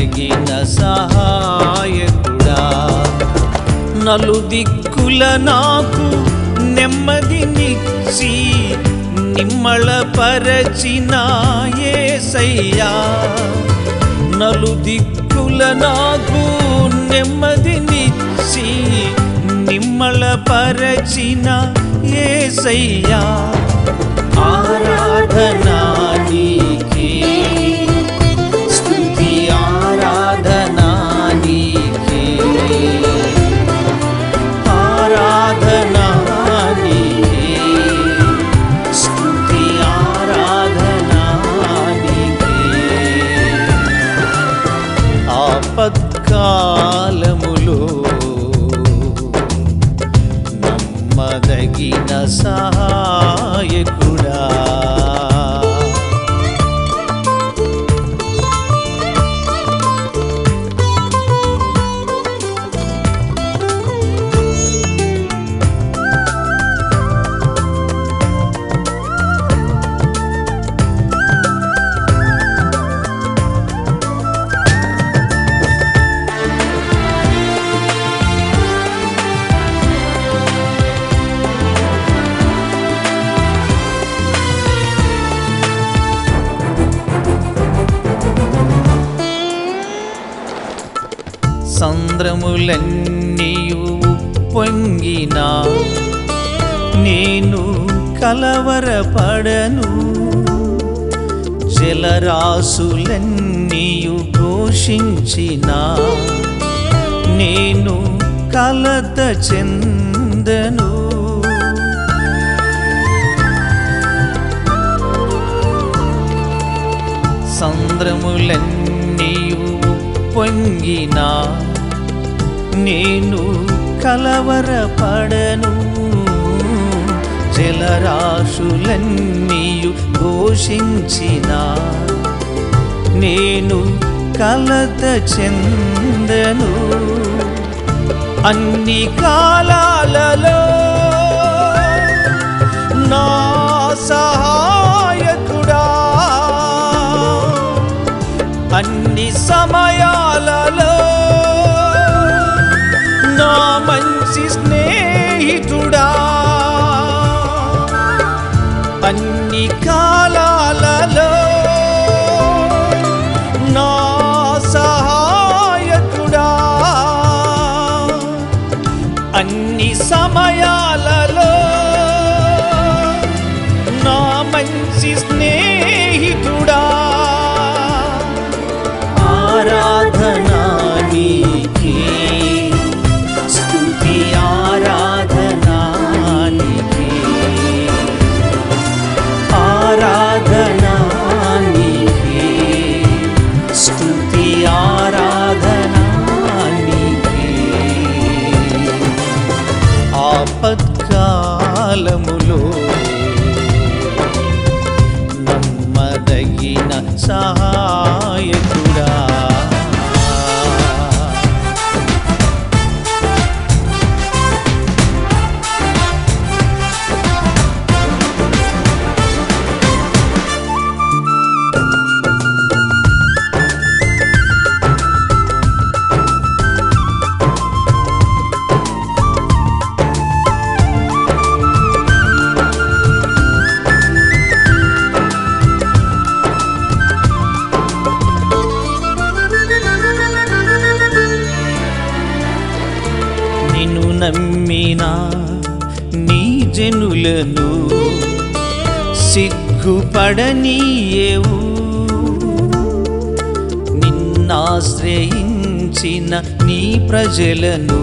నమ్మదగిన సహాయకుడా నలుదిక్కుల నాకు నెమ్మదినిచ్చి నిమ్మళపరచిన ఏసయ్యా నలుదిక్కుల నాకు నెమ్మదినిచ్చి నిమ్మళపరచిన ఏసయ్యా ఆరాధనా నీకే స్తుతి ఆరాధనా నీకే ఆరాధనా నీకే స్తుతి ఆరాధనా నీకే ఆపత్కాలములో నమ్మదగిన సహాయకుడా సంద్రములన్నీయు పొంగినా నేను కలవరపడను జలరాశులన్నీయు ఘోషించిన నేను కలత చెందను సంద్రములన్నీయు పొంగినా నేను కలవరపడను జలరాశులన్నీయు ఘోషించిన నేను కలత చెందను అన్ని కాలాలలో నా సహాయకుడా అన్ని సమయాలలో నా మంచి స్నేహితుడా అన్ని కాలాలలో నా సహాయకుడా అన్ని సమయాలలో నా మంచి స్నేహితుడా ఆరాధనా నీకే స్తుతి ఆరాధనా నీకే ఆరాధనా నీకే స్తుతి ఆరాధనా నీకే ఆపత్కాలములో నమ్మదగిన సహాయకుడా నిన్ను నమ్మిన నీ జనులను సిగ్గుపడనీయేవు నిన్నాశ్రయించిన నీ ప్రజలను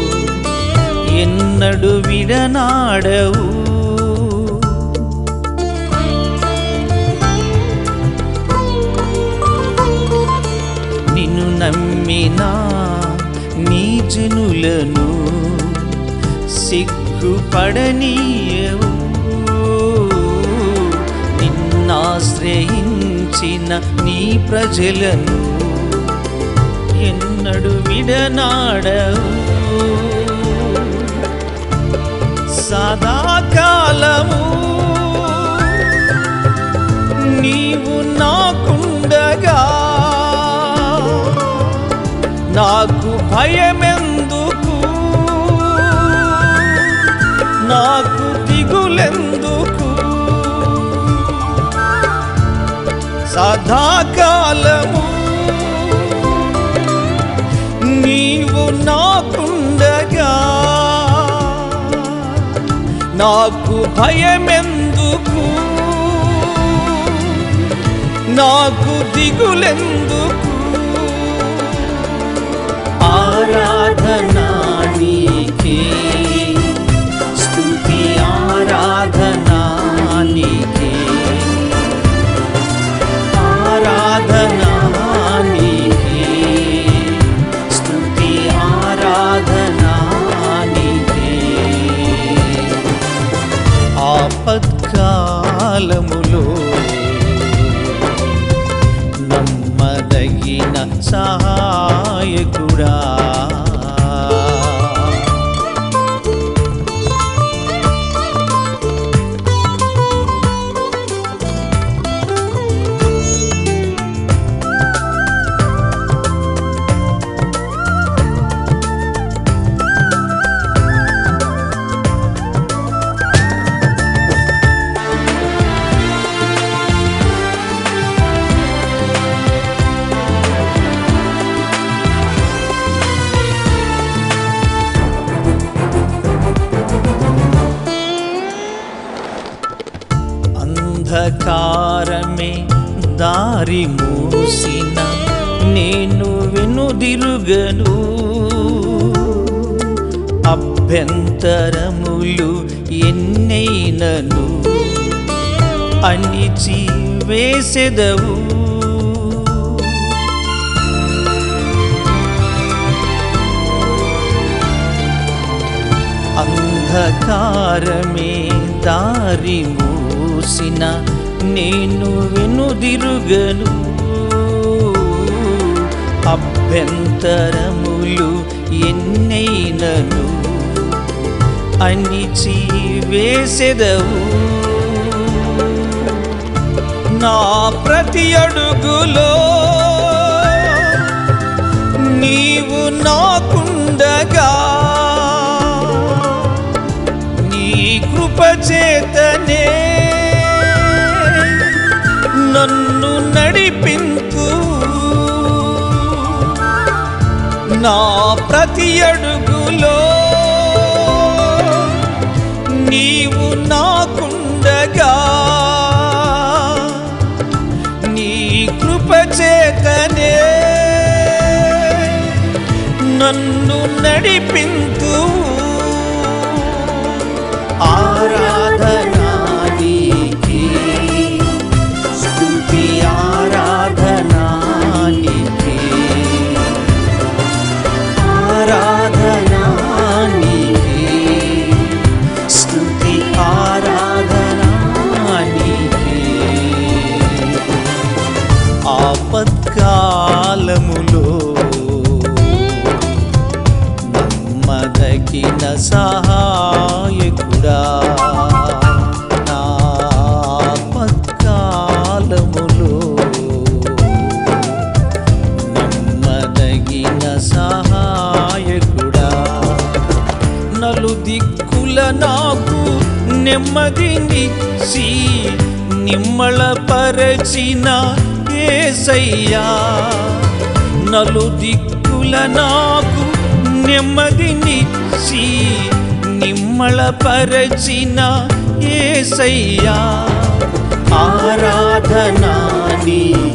ఎన్నడు విడనాడవు నిన్ను నమ్మిన నీ జనులను సిగ్గుపడనీయవు నిన్నాశ్రయించిన నీ ప్రజలను ఎన్నడు విడనాడవు సదాకాలము నీవు నాకుండగా నాకు భయమెందుకు నాకు దిగులెందుకు సదాకాలము నీవు నాకుండగా నాకు భయమెందుకు నాకు దిగులెందుకు ఆరాధనా నీకే స్తుతి ఆరాధనా నీకే ఆరాధనా నీకే స్తుతి ఆరాధనా నీకే ఆపత్కాలములో నమ్మదగిన సహాయకుడా అంధకారమే దారి మూసిన నేను వెనుదిరుగను అభ్యంతరములు ఎన్నైనను అణిచి వేసెదవు అంధకారమే దారి మూసిన నేను వెనుదిరుగను అభ్యంతరములు ఎన్నైనను అణిచి వేసెదవు నా ప్రతి అడుగులో నీవు నాకుండగా నీ కృప చేతనే నన్ను నడిపింపు నా ప్రతి అడుగులో నీవు నాకుండగా నీ కృప చేతనే నన్ను నడిపింతు ఆరాధనా నీకే స్తుతి ఆరాధనా నీకే ఆరాధనా నీకే స్తుతి ఆరాధనా నీకే ఆపత్కాలములో నమ్మదగిన సహాయకుడా నా ఆపత్కాలములో నమ్మదగిన సహాయకుడా నలు దిక్కుల నాకు నెమ్మదినిచ్చి నిమ్మళ పరచిన ఏసయ్యా నలు దిక్కుల నాకు నెమ్మదినిచ్చి నిమ్మళ పరచిన ఏసయ్యా ఆరాధనా నీ